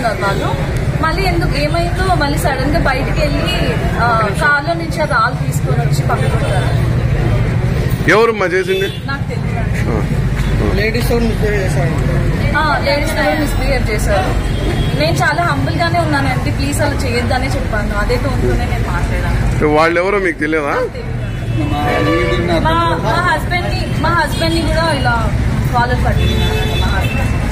ఉన్నారు వాళ్ళు మళ్ళీ ఎందుకు ఏమైందో మళ్ళీ సడన్ గా బయటికి వెళ్ళి కార్లో నుంచి ఆ రాళ్ళు తీసుకొని వచ్చి పక్కకుంటారు ఎవరమ్మా చేసింది నాకు తెలియదు ఆ. లేడీస్ మిస్బిహేవ్ చేశారు లేడీస్ కూడా మిస్బిహేవ్ చేశారు నేను చాలా హంబుల్ గానే ఉన్నానండి ప్లీజ్ అలా చేయొద్దనే చెప్పాను అదే టోన్తోనే నేను మాట్లాడాను వాళ్ళు ఎవరో మీకు తెలియదా మా మా హస్బెండ్ ని మా హస్బెండ్ ని కూడా ఇలా కాలర్ పట్టుకున్నాను మా హస్బెండ్